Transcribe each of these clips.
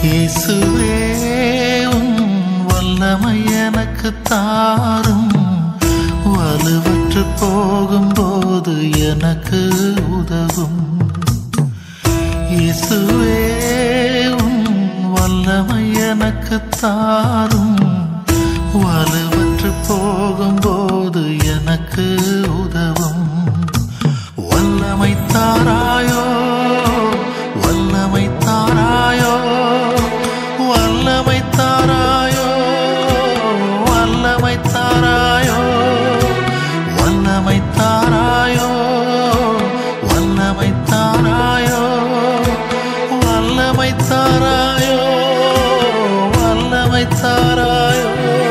இயேசுவே உம் வல்லமை எனக்கு தாரும் வலுவற்று போகும்போது எனக்கு உதவும் இயேசுவே உம் வல்லமை எனக்கு தாரும் வலுவற்று போகும்போது எனக்கு உதவும் வல்லமை தாராயோ வல்லமை தாராயோ வல்லமை தாராயோ வல்லமை தாராயோ வல்லமை தாராயோ வல்லமை தாராயோ வல்லமை தாராயோ வல்லமை தாராயோ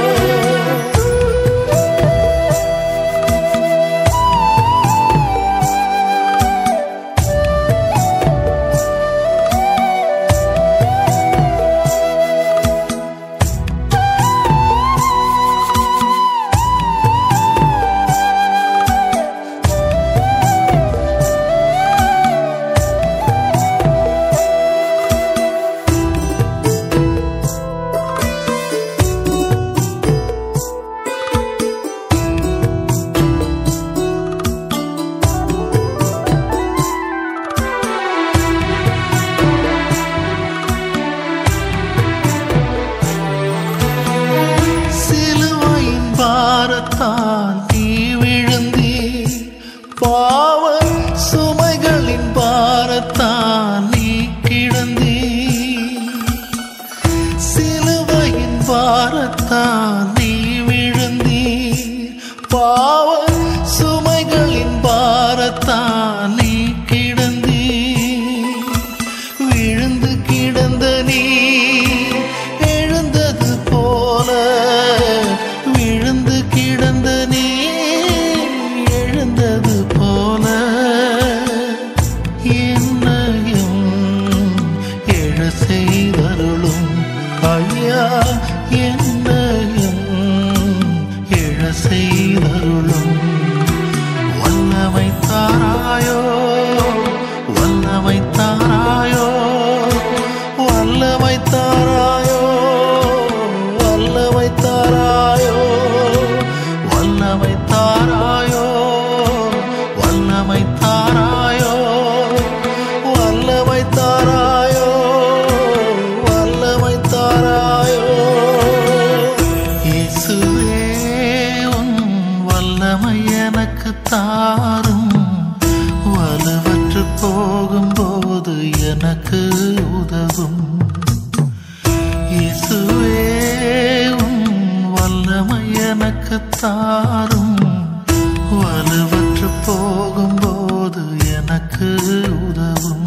சிலுவையின் பாரத்தால் நீ விழுந்தீர் பாவ சுமைகளின் பாரத்தால் நீ கிடந்தீர் சிலுவையின் பாரத்தால் நீ விழுந்தீர் பாவ சுமைகளின் பாரத்தால் நீ கிடந்தீர் விழுந்து கிடந்த நீ எழுந்தது போல விழுந்து கிடந்த நீ எழுந்தது போல என்னையும் எழ செய்தருளும் ஐயா என்னையும் எழ செய்தருளும் வல்லமை தாராயோ வல்லமை தாராயோ வல்லமை தாராயோ வல்லமை தாராயோ வல்லமை தாராயோ வல்லமை தாராயோ வல்லமை தாராயோ வல்லமை தாராயோ இயேசுவே உன் வல்லமை எனக்கு தாரும் வலுவற்று போகும்போது எனக்கு உதவும் இயேசுவே உன் வல்லமை எனக்கு தாரும் வலுவற்று போகும்போது எனக்கு உதவும்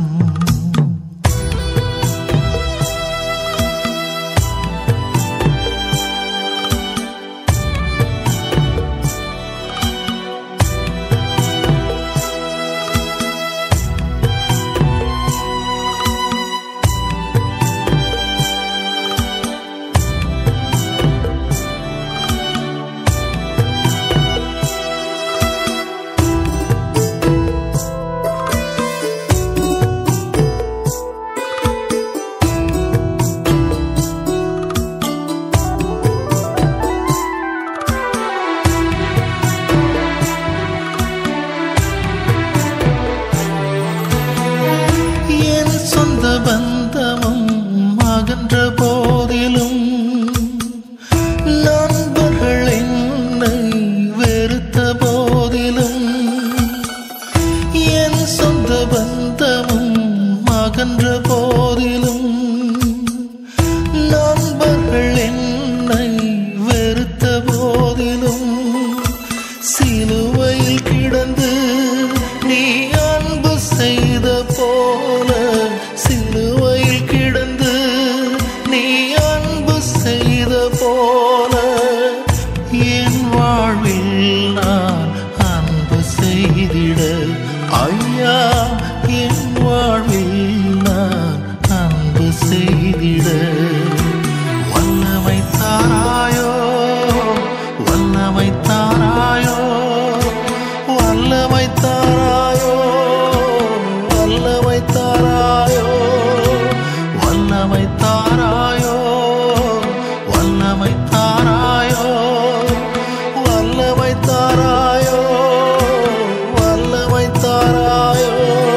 தாராயோ வல்லமை தாராயோ வல்லமை தாராயோ வல்லமை தாராயோ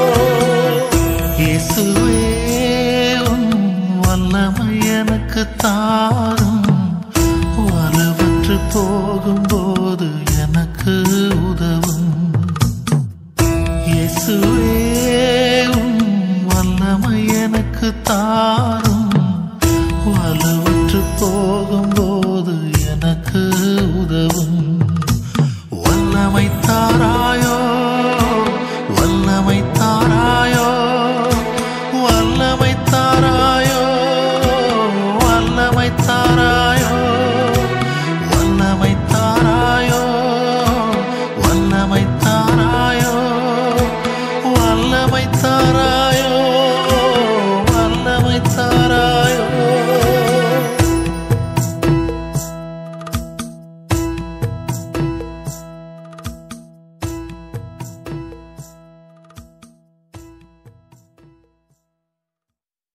இயேசுவே உம் வல்லமை எனக்கு தாரும் வலுவற்று போகும்போது எனக்கு உதவும் இயேசுவே உம் வல்லமை எனக்கு தாரும் வலுவ